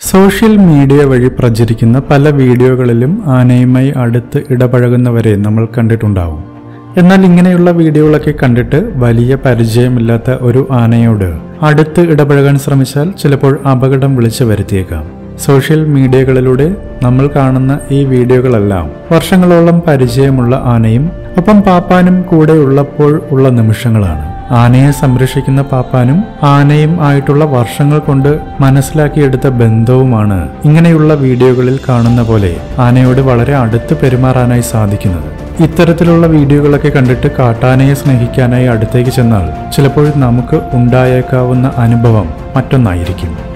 social media വഴി പ്രചരിക്കുന്ന പല വീഡിയോകളിലും ആനയുമായി അടുത്ത് ഇടപഴകുന്നവരെ നമ്മൾ കണ്ടിട്ടുണ്ടാവും എന്നാൽ ഇങ്ങനെയുള്ള വീഡിയോകളൊക്കെ കണ്ടിട്ട് വലിയ പരിചയമില്ലാത്ത ഒരു ആനയോട് അടുത്ത് ഇടപഴകാൻ ശ്രമിച്ചാൽ ചിലപ്പോൾ അപകടം വിളിച്ചു വരുത്തിയേക്കാം സോഷ്യൽ മീഡിയകളിലൂടെ നമ്മൾ കാണുന്ന ഈ വീഡിയോകളെല്ലാം വർഷങ്ങളോളം പരിചയമുള്ള ആനയും ഒപ്പം പാപ്പാനും കൂടെ ഉള്ളപ്പോൾ ഉള്ള നിമിഷങ്ങളാണ് ആനയെ സംരക്ഷിക്കുന്ന പാപ്പാനും ആനയും ആയിട്ടുള്ള വർഷങ്ങൾ കൊണ്ട് മനസ്സിലാക്കിയെടുത്ത ബന്ധവുമാണ് ഇങ്ങനെയുള്ള വീഡിയോകളിൽ കാണുന്ന പോലെ ആനയോട് വളരെ അടുത്ത് പെരുമാറാനായി സാധിക്കുന്നത് ഇത്തരത്തിലുള്ള വീഡിയോകളൊക്കെ കണ്ടിട്ട് കാട്ടാനയെ സ്നേഹിക്കാനായി അടുത്തേക്ക് ചെന്നാൽ ചിലപ്പോൾ നമുക്ക് ഉണ്ടായേക്കാവുന്ന അനുഭവം മറ്റൊന്നായിരിക്കും